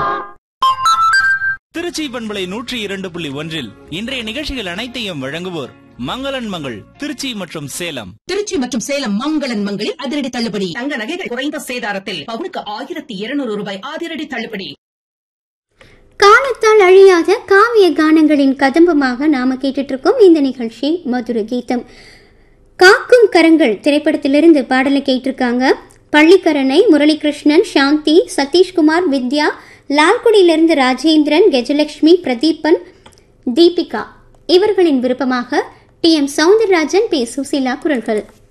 திருச்சி பண்பலை நூற்றி இரண்டு புள்ளி ஒன்றில் இன்றைய நிகழ்ச்சிகள் அனைத்தையும் வழங்குவோர் மங்களன் மங்கள் திருச்சி மற்றும் சேலம் திருச்சி மற்றும் சேலம் மங்களன் மங்களில் அதிரடி தள்ளுபடி தங்க நகைகள் குறைந்த சேதாரத்தில் பவுனுக்கு ஆயிரத்தி இருநூறு ரூபாய் அதிரடி தள்ளுபடி காலத்தால் அழியாத காவிய கானங்களின் கதம்பமாக நாம கேட்டுட்டு இருக்கோம் இந்த நிகழ்ச்சி மதுர கீதம் காக்கும் கரங்கள் திரைப்படத்திலிருந்து பாடலை கேட்டிருக்காங்க பள்ளிக்கரணை முரளிகிருஷ்ணன் சாந்தி சதீஷ்குமார் வித்யா லால்குடியிலிருந்து ராஜேந்திரன் கஜலட்சுமி பிரதீபன் தீபிகா இவர்களின் விருப்பமாக டி எம் சவுந்தரராஜன் பி சுசீலா குரல்கள்